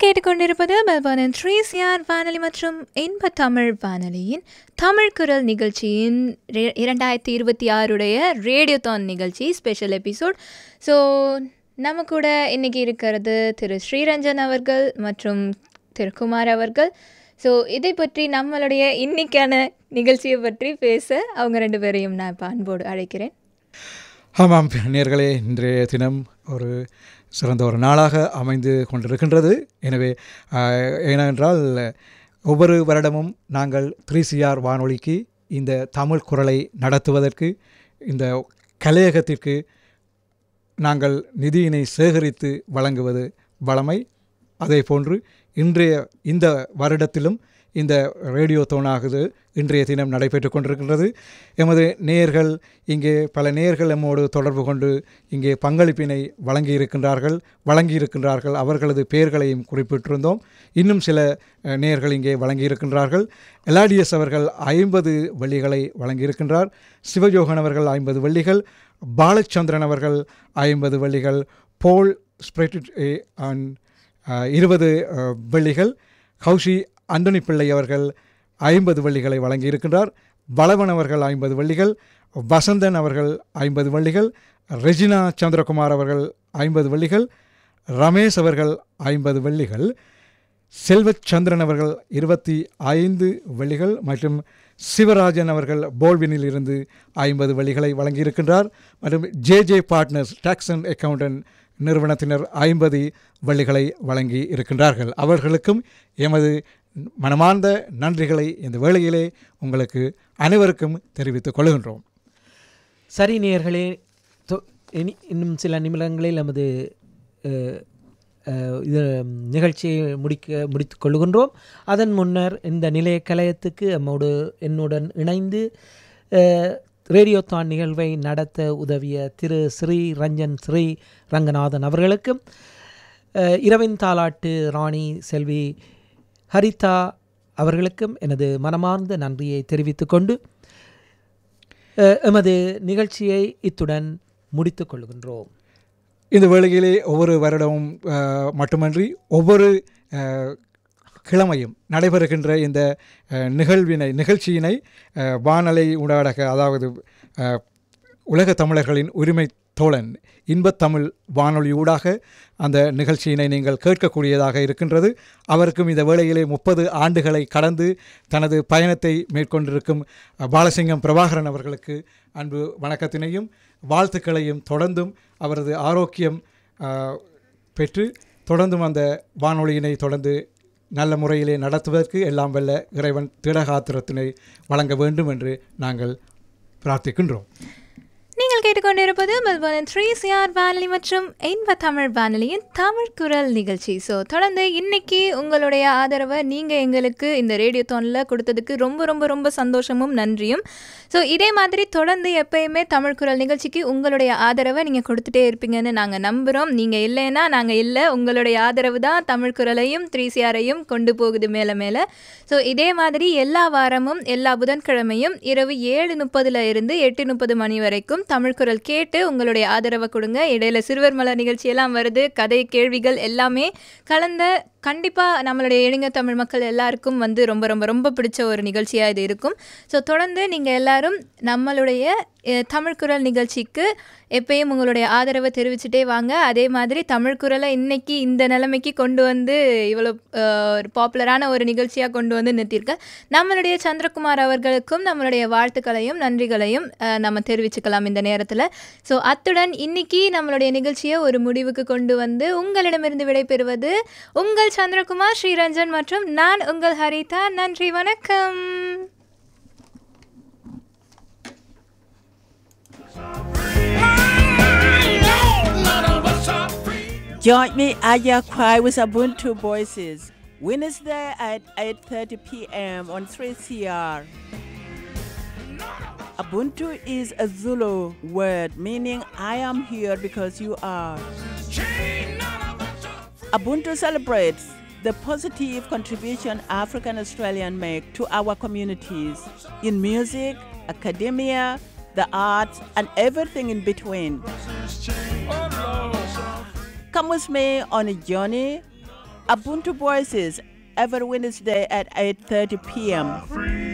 கேட்டுக்கொண்டிருப்பது மெல்பர்னின் three CR வானொலி மற்றும் இன்ப தமிழ் வானொலியின் தமிழ் குரல் நிகழ்ச்சியின் ரெ- இரண்டாயிரத்தி இருபத்தி ஆறுடைய ரேடியோதான் நிகழ்ச்சி ஸ்பெஷல் எபிசோட் ஸோ நம்ம கூட இன்னைக்கு இருக்கிறது திரு ஸ்ரீரஞ்சன் அவர்கள் மற்றும் திரு குமார் அவர்கள் ஸோ இதை பற்றி நம்மளுடைய இன்னைக்கான நிகழ்ச்சியை பற்றி பேச அவங்க ரெண்டு பேரையும் நான் இப்போ அன்போடு அழைக்கிறேன் ஆமாம் நேர்களே இன்றைய தினம் ஒரு சிறந்த ஒரு நாளாக அமைந்து கொண்டிருக்கின்றது எனவே ஆஹ், ஏனென்றால் ஒவ்வொரு வருடமும் நாங்கள் த்ரீ சிஆர் வானொலிக்கு இந்த தமிழ் குரலை நடத்துவதற்கு இந்த கலையகத்திற்கு நாங்கள் நிதியினை சேகரித்து வழங்குவது வழமை அதே போன்று இன்றைய இந்த வருடத்திலும் இந்த ரேடியோ தோனாகுது இன்றைய தினம் நடைபெற்று கொண்டிருக்கின்றது எமது நேயர்கள் இங்கே பல நேயர்கள் நம்மோடு தொடர்பு கொண்டு இங்கே பங்களிப்பினை வழங்கியிருக்கின்றார்கள் வழங்கியிருக்கின்றார்கள் அவர்களது பெயர்களையும் குறிப்பிட்டிருந்தோம் இன்னும் சில அஹ், நேயர்கள் இங்கே வழங்கியிருக்கின்றார்கள் எலாடியஸ் அவர்கள் ஐம்பது வெள்ளிகளை வழங்கியிருக்கின்றார் சிவஜோகன் அவர்கள் ஐம்பது வெள்ளிகள் பாலச்சந்திரன் அவர்கள் ஐம்பது வெள்ளிகள் போல் ஸ்பிரிட் இருபது அஹ், வெள்ளிகள் கௌஷி அந்தனி பிள்ளை அவர்கள் ஐம்பது வெள்ளிகளை வழங்கியிருக்கின்றார் பலவன் அவர்கள் ஐம்பது வெள்ளிகள் வசந்தன் அவர்கள் ஐம்பது வெள்ளிகள் ரெஜினா சந்திரகுமார் அவர்கள் ஐம்பது வெள்ளிகள் ரமேஷ் அவர்கள் ஐம்பது வெள்ளிகள் செல்வச் சந்திரன் அவர்கள் இருபத்தி ஐந்து வெள்ளிகள் மற்றும் சிவராஜன் அவர்கள் போல்வினில் இருந்து ஐம்பது வெள்ளிகளை வழங்கியிருக்கின்றார் மற்றும் J J partners tax and accountant நிறுவனத்தினர் ஐம்பது வெள்ளிகளை வழங்கி இருக்கின்றார்கள் அவர்களுக்கும் எமது மனமார்ந்த நன்றிகளை இந்த வேளையிலே உங்களுக்கு அனைவருக்கும் தெரிவித்துக் கொள்கின்றோம் சரி நேயர்களே தொ- இனி- இன்னும் சில நிமிடங்களில் நமது அஹ், அஹ், இது நிகழ்ச்சியை முடிக்க முடித்துக் கொள்கின்றோம் அதன் முன்னர் இந்த நிலைய கலையத்துக்கு நம்மோடு என்னுடன் இணைந்து அஹ், ரேடியோ தான் நிகழ்வை நடத்த உதவிய திரு ஸ்ரீ ரஞ்சன் ஸ்ரீ ரங்கநாதன் அவர்களுக்கும் அஹ், இரவின் தாலாட்டு ராணி செல்வி ஹரிதா அவர்களுக்கும் எனது மனமார்ந்த நன்றியை தெரிவித்துக் கொண்டு அஹ், எமது நிகழ்ச்சியை இத்துடன் முடித்துக் கொள்கின்றோம் இந்த வேளையிலே ஒவ்வொரு வருடமும் அஹ், மட்டுமன்றி ஒவ்வொரு அஹ், கிழமையும் நடைபெறுகின்ற இந்த அஹ், நிகழ்வினை நிகழ்ச்சியினை அஹ், வானலை ஊடாக அதாவது அஹ், உலக தமிழர்களின் உரிமை தோழன் இன்பத்தமிழ் வானொலி ஊடாக அந்த நிகழ்ச்சியினை நீங்கள் கேட்கக்கூடியதாக இருக்கின்றது அவருக்கும் இந்த வேளையிலே முப்பது ஆண்டுகளை கடந்து தனது பயணத்தை மேற்கொண்டிருக்கும் அஹ், பாலசிங்கம் பிரபாகரன் அவர்களுக்கு அன்பு வணக்கத்தினையும் வாழ்த்துக்களையும் தொடர்ந்தும் அவரது ஆரோக்கியம் அஹ், பெற்று தொடர்ந்தும் அந்த வானொலியினை தொடர்ந்து நல்ல முறையிலே நடத்துவதற்கு எல்லாம் வல்ல இறைவன் திடகாத்திரத்தினை வழங்க வேண்டும் என்று நாங்கள் பிரார்த்திக்கின்றோம் நீங்கள் கேட்டுக்கொண்டிருப்பது மெல்பர்னின் த்ரீ சிஆர் வானொலி மற்றும் இன்ப தமிழ் வானொலியின் தமிழ் குரல் நிகழ்ச்சி ஸோ தொடர்ந்து இன்னைக்கு உங்களுடைய ஆதரவை நீங்கள் எங்களுக்கு இந்த ரேடியோ தோனில் கொடுத்ததுக்கு ரொம்ப ரொம்ப ரொம்ப சந்தோஷமும் நன்றியும் ஸோ இதே மாதிரி தொடர்ந்து எப்பயுமே தமிழ் குரல் நிகழ்ச்சிக்கு உங்களுடைய ஆதரவை நீங்கள் கொடுத்துட்டே இருப்பீங்கன்னு நாங்கள் நம்புகிறோம் நீங்கள் இல்லைன்னா நாங்கள் இல்லை உங்களுடைய ஆதரவு தான் தமிழ் குரலையும் த்ரீ சிஆரையும் கொண்டு போகுது மேலே மேலே ஸோ இதே மாதிரி எல்லா வாரமும் எல்லா புதன்கிழமையும் இரவு ஏழு முப்பதுல இருந்து எட்டு முப்பது மணி வரைக்கும் தமிழ் குரல் கேட்டு உங்களுடைய ஆதரவை கொடுங்க இடையில சிறுவர் மலர் நிகழ்ச்சியெல்லாம் வருது கதை கேள்விகள் எல்லாமே கலந்த கண்டிப்பாக நம்மளுடைய இளைஞ தமிழ் மக்கள் எல்லாருக்கும் வந்து ரொம்ப ரொம்ப ரொம்ப பிடிச்ச ஒரு நிகழ்ச்சியாக இது இருக்கும் ஸோ தொடர்ந்து நீங்கள் எல்லாரும் நம்மளுடைய அஹ், தமிழ் குரல் நிகழ்ச்சிக்கு எப்பயும் உங்களுடைய ஆதரவை தெரிவிச்சுட்டே வாங்க அதே மாதிரி தமிழ் குரலை இன்னைக்கு இந்த நிலைமைக்கு கொண்டு வந்து இவ்வளோ ஒரு பாப்புலரான ஒரு நிகழ்ச்சியாக கொண்டு வந்து நிறுத்தியிருக்க நம்மளுடைய சந்திரகுமார் அவர்களுக்கும் நம்மளுடைய வாழ்த்துக்களையும் நன்றிகளையும் அஹ், நம்ம தெரிவிச்சுக்கலாம் இந்த நேரத்தில் ஸோ அத்துடன் இன்னைக்கு நம்மளுடைய நிகழ்ச்சியை ஒரு முடிவுக்கு கொண்டு வந்து உங்களிடமிருந்து விடைபெறுவது உங்கள் சந்திரகுமார் ஸ்ரீரஞ்சன் மற்றும் நான் உங்கள் ஹரிதா நன்றி வணக்கம் Join me Aya Kwai with Ubuntu Voices. Wednesday at 8.30 p.m. on 3CR. Ubuntu is a Zulu word meaning I am here because you are. Ubuntu celebrates the positive contribution African Australians make to our communities in music, academia, the arts, and everything in between. Come with me on a journey Ubuntu Voices every Wednesday at 8:30 p.m.